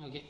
Okay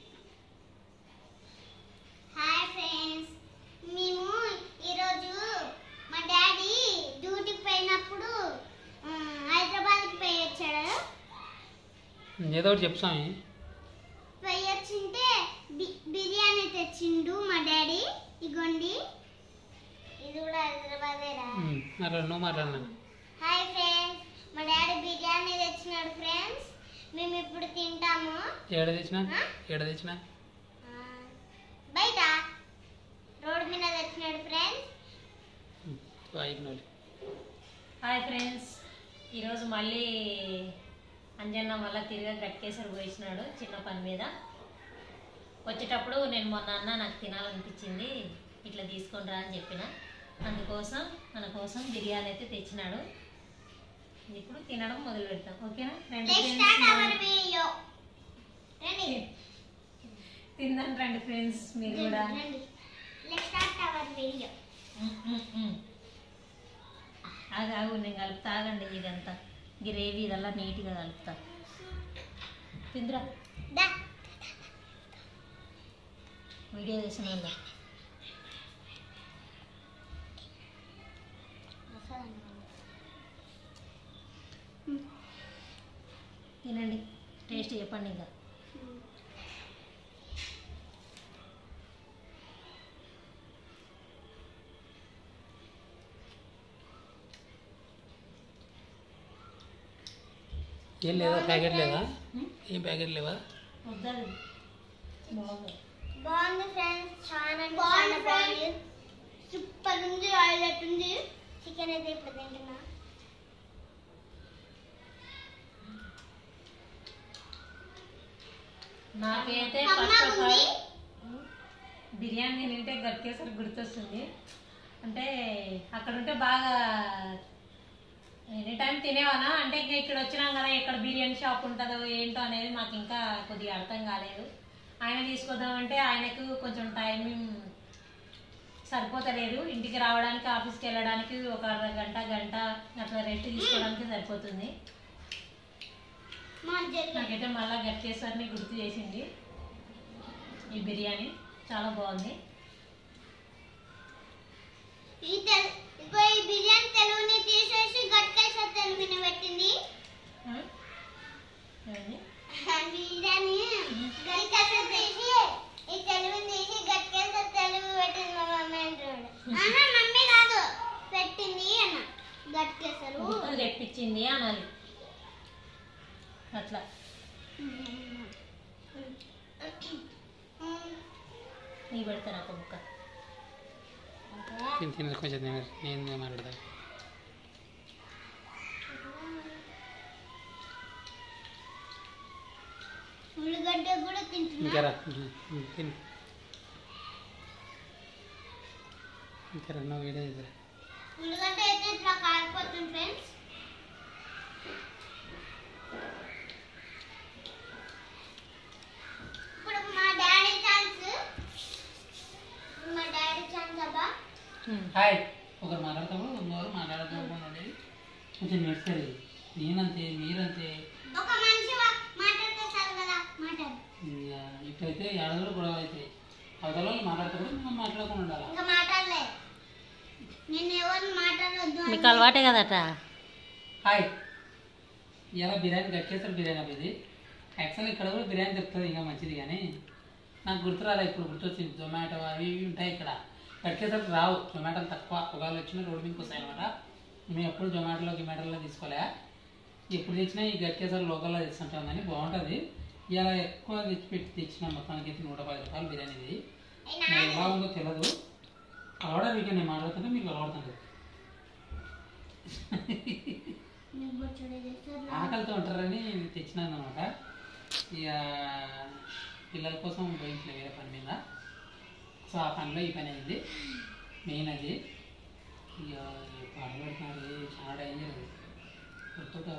hi friends మేము ఈరోజు మా డాడీ డ్యూటీకి పోయినప్పుడు ఆ, హైదరాబాద్కి పోయి వచ్చాడు ఏదో ఒకటి చెప్పు స్వామి పోయి వచ్చింటే బి- బిర్యానీ తెచ్చిండు మా డాడీ ఇగోండి ఇది కూడా హైదరాబాదేరా ఉమ్, మాట్లాడు నువ్వు మాట్లాడినా హాయ్ ఫ్రెండ్స్ మా డాడీ బిర్యానీ తెచ్చినాడు ఫ్రెండ్స్ మేము ఇప్పుడు తింటాము ఏడ తెచ్చినా ఏడ తెచ్చినా ఆ, బయట రోడ్ మీద తెచ్చినాడు ఫ్రెండ్స్ వాయినోళ్ళు హాయ్ ఫ్రెండ్స్ ఈరోజు మళ్ళీ అంజన్న మళ్ళీ తిరిగి గట్కేసరి పోయినాడు చిన్న పని మీద వచ్చేటప్పుడు నేను మొన్న అన్న నాకు తినాలనిపించింది ఇట్లా తీసుకొని రా అని చెప్పిన అందుకోసం మన కోసం బిర్యానీ అయితే తెచ్చినాడు ఇప్పుడు తినడం మొదలు పెడతాం ఓకేనా రండి Let's start our friends video. రండి తిందాం రండి ఫ్రెండ్స్ మీరు కూడా రండి Let's start our video. ఉమ్, ఉమ్, ఉమ్. ఆగు ఆగు నేను కలుపుతా ఆగండి ఇదంతా గ్రేవీ ఇదల్లా నీట్గా కలుపుతా తిందురా దా వీడియో చేసిన వాళ్ళు తినండి టేస్ట్ చెప్పండి ఇంకా ఏం లేదా ప్యాకెట్ లేదా ఉమ్, ఏం ప్యాకెట్ లేవా వద్దాది బాగుంది బాగుంది ఫ్రెండ్స్ చాలా అంటే చాలా బాగుంది సూపర్ ఉంది హైలైట్ ఉంది చికెన్ అయితే ఇప్పుడు తింటున్నా నాకైతే కమ్మగా ఫస్ట్ ఆఫ్ ఆల్ ఉంది. బిర్యానీ తింటే గట్కేసరి గుర్తొస్తుంది అంటే అక్కడ ఉంటే బాగా ఎనీ టైం తినేవానా అంటే ఇంకా ఇక్కడ వచ్చినాం కదా ఎక్కడ బిర్యానీ షాప్ ఉంటుందో ఏంటో అనేది మాకు ఇంకా కొద్దిగా అర్థం కాలేదు ఆయన తీసుకొద్దామంటే ఆయనకు కొంచెం టైం సరిపోతలేదు ఇంటికి రావడానికి ఆఫీస్కి వెళ్ళడానికి ఒక అరగంట గంట అట్లా రెస్ట్ తీసుకోవడానికి సరిపోతుంది మా జరిగింది నాకైతే మళ్ళీ గట్కేసరిని గుర్తు చేసింది ఈ బిర్యానీ చాలా బాగుంది ఈ తెల్ ఇగో ఈ బిర్యానీ తెలుగుని తీసేసి గట్కేసా తెలుగుని పెట్టింది ఆ? ఏమండి? బిర్యానీ గట్కేసా తీసి ఈ తెలుగుని తీసి గట్కేసా తెలుగు పెట్టింది మా మమ్మీ అంటున్నాడు ఆహా మమ్మీ కాదు పెట్టింది అన్న గట్కేసరు గుర్తు తెప్పించింది అనాలి అట్లా నీ పెడతాను ఒక ముక్క తిని తినదు కొంచెం తినరు నేను మాట్లాడతా ఉల్లిగడ్డ కూడా తింటున్నా ఇంకా రా ఉమ్, తిను ఇంకా రా నువ్వు వీడియో ఇద్దరు ఉల్లిగడ్డ అయితే ఇట్లా కాలిపోతుంది ఫ్రెండ్స్ ఇప్పుడు మా డాడీ ఛాన్స్ మా డాడీ ఛాన్స్ అబ్బా హాయ్ ఒకరు మాట్లాడతాము ఇంకొకరు మాట్లాడతాము అనేది కొంచెం నడుస్తుంది నేనంతే మీరంతే ఒక మనిషి వా- మాట్లాడితే చాలు కదా మాట్లాడు ఇంకా ఇప్పుడైతే ఏడాదిలో గొడవ అవుతాయి అవతల వాళ్ళు మాట్లాడతారు మనం మాట్లాడకుండా ఉండాలి ఇంకా మాట్లాడలే నేను ఎవరిని మాట్లాడొద్దు అని- మీకు అలవాటే కదట హాయ్ ఇలా బిర్యానీ గట్టేసారు బిర్యానీ అవి ఇది యాక్చువల్ ఇక్కడ కూడా బిర్యానీ దొరుకుతుంది ఇంకా మంచిది కానీ నాకు గుర్తు రాలే ఇప్పుడు గుర్తొచ్చింది జొమాటో అవి ఇవి ఉంటాయి ఇక్కడ గట్టేసరికి రావు జొమాటోలు తక్కువ ఒకవేళ వచ్చిన రోడ్డు మీదకి వస్తాయి అనమాట మేము ఎప్పుడు జొమాటోలో గిమాటోలో తీసుకోలే ఎప్పుడు తెచ్చినా ఈ గట్టేసరి లోకల్లో తెచ్చుకుంటాం కానీ బాగుంటుంది ఇలా ఎక్కువ తెచ్చి పెట్టి తెచ్చిన మొత్తానికి అయితే నూట పది రూపాయలు బిర్యానీ ఇది అయినా మరి ఎలా ఉందో తెలియదు ఆర్డర్ మీకు నేను మాట్లాడుతుంటే మీకు అలవాడుతుంది నువ్వు బొచ్చెడు చేస్తారు. ఆకలితో ఉంటారని తెచ్చినాను అనమాట ఇక పిల్లల కోసం పోయించలే వేరే పని మీద సో ఆ పనిలో ఈ పని అయింది మెయిన్ అది ఇక పాటలు పెడుతున్నారు చాలా డేంజర్ గుర్తుట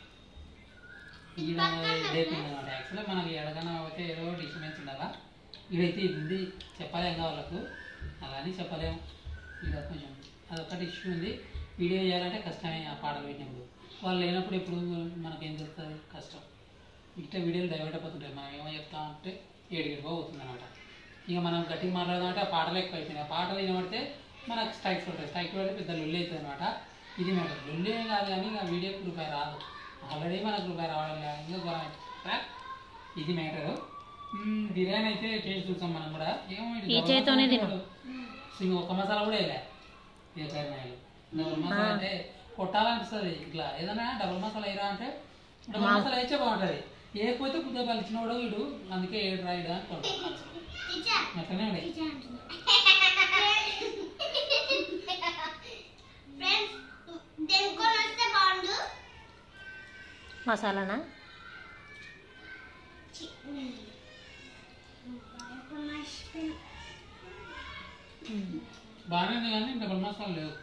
ఈడ ఇదైపోయింది అనమాట యాక్చువల్గా మనకి ఎడగన అయితే ఏదో డిస్టర్బెన్స్ ఉండాలా ఇదైతే ఇది ఉంది చెప్పలేం వాళ్ళకు అలాని చెప్పలేము ఇక కొంచెం అదొకటి ఇష్యూ ఉంది వీడియో చేయాలంటే కష్టమే ఆ పాటలు పెట్టినప్పుడు వాళ్ళు లేనప్పుడు ఎప్పుడు మనకేం తెలుస్తుంది కష్టం ఇట్లా వీడియోలు డైవర్ట్ అయిపోతుంటాయి మనం ఏమో చెప్తా ఉంటే ఏడుగిడిగా అవుతుంది అనమాట ఇక మనం గట్టిగా మాట్లాడదామంటే ఆ పాటలు ఎక్కువ అయిపోయినాయి ఆ పాటలు వినబడితే మనకు స్ట్రైక్స్ ఉంటాయి స్ట్రైక్ పడితే పెద్ద లొల్లి అవుతుంది అనమాట ఇది మ్యాటర్ లొల్లి ఏం కాదు కానీ ఇక వీడియోకి రూపాయి రాదు ఆల్రెడీ మనకు రూపాయి రావడం లేదు ఇంకా ఘోరం అవుతుంది. ఇది మ్యాటర్ బిర్యానీ అయితే చేసి చూసాం మనం కూడా ఏమో ఇది ఈ డబుల్ చేత్తోనే మసాలా తిను. కూడా- సింగ్ ఒక్క మసాలా కూడా వేయలే ఏ కర్నాయలు డబుల్ మసాలా అంటే కొట్టాలనిపిస్తుంది ఇట్లా ఏదైనా డబుల్ మసాలా వేయరా అంటే డబుల్ మసాలా వేస్తే బాగుంటుంది ఏకపోతే కొద్దిగా పలిచినోడు వీడు అందుకే ఏడు రాయడు అనుకుంటాడు టీచర్ అట్లనే ఉండే ఫ్రెండ్స్ దేనికొని వస్తే బాగుండు మసాలానా బాగానే ఉంది కానీ డబుల్ మసాలా లేవు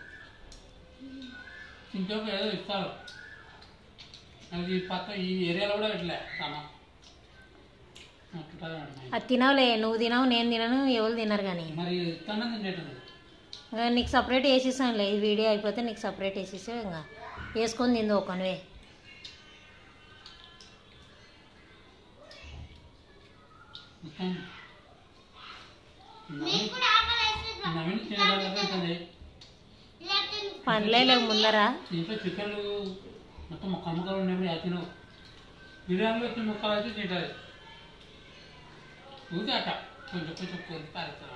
ఇంకొక ఏదో ఇస్తారు అది ఈ పక్క ఈ ఏరియాలో కూడా పెట్టలే సామా అట్లా అది తినవులే నువ్వు తినవు నేను తినను ఎవరు తినరు కానీ మరి ఇస్తానే తినేటుంది ఇంకా నీకు సపరేట్ వేసేసానులే ఈ వీడియో అయిపోతే నీకు సపరేట్ వేసేసా ఇంకా వేసుకొని తిందు ఒకనివే మొత్తం మీకు కూడా ఆకలి వేస్తుంది నవీన్ తినగలుగుతుంది ఇలా తిను. పనులే లేవు ముందర ఇంట్లో చికెన్లు మొత్తం ముక్క ముక్కలు ఉన్నప్పుడు అది తినవు బిర్యానీలో వచ్చిన ముక్కలు అయితే తింటుంది ఊరికే అట్ట కొంచెం కొంచెం కొద్ది పారేస్తాను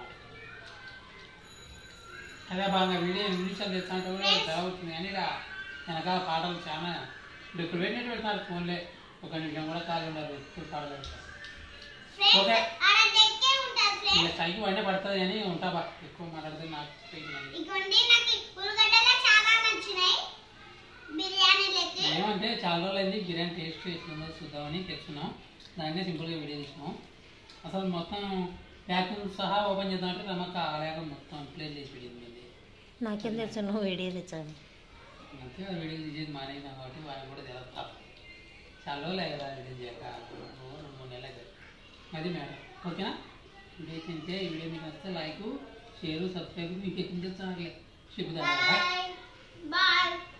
అదే బాగా వీడియో ఎన్ని నిమిషాలు తెస్తా అంటే కూడా జరగవుతుంది కానీ ఇలా వెనకాల పాటలు చాలా ఇప్పుడు ఇక్కడ పెట్టినట్టు పెడతారు ఫోన్లే ఒక నిమిషం కూడా ఖాళీ ఉండరు ఇప్పుడు పాటలు పెడతారు ఫ్రెండ్స్ ఓకే. ఆడ డెక్కే ఉంటుంది ఫ్రెండ్స్ ఇలా సైకి వండే పడుతుంది కానీ ఉంటా బా ఎక్కువ మాట్లాడితే నాకు తెలియదు. ఇగోండి నాకు ఉల్లిగడ్డలు చాలా నచ్చినాయి బిర్యానీలకి ఏమంటే చాలా రోజులు అయింది బిర్యానీ టేస్ట్ చేసిందో చూద్దామని తెచ్చుకున్నాం దాన్నే సింపుల్గా వీడియో తీసినాం అసలు మొత్తం ప్యాకింగ్ సహా ఓపెన్ చేద్దామంటే నమ్మక ఆలేక మొత్తం ప్లేస్ చేసి పెట్టింది నాకేం తెలుసు నువ్వు వీడియో తెచ్చావు అంతే ఆ వీడియో తీసేది మానేనా కాబట్టి వాళ్ళకి కూడా తెలియదు తప్ప చాలా రోజులు అయ్యారు ఆ వీడియో చేయక రెండు రెండు మూడు నెలలు అవుతుంది అది మేడం ఓకేనా వీడియో తింటే ఈ వీడియో మీకు నచ్చితే లైక్ షేర్ సబ్స్క్రైబ్ మీకు ఎక్కువ చెప్తాను చెప్తాను బాయ్ బాయ్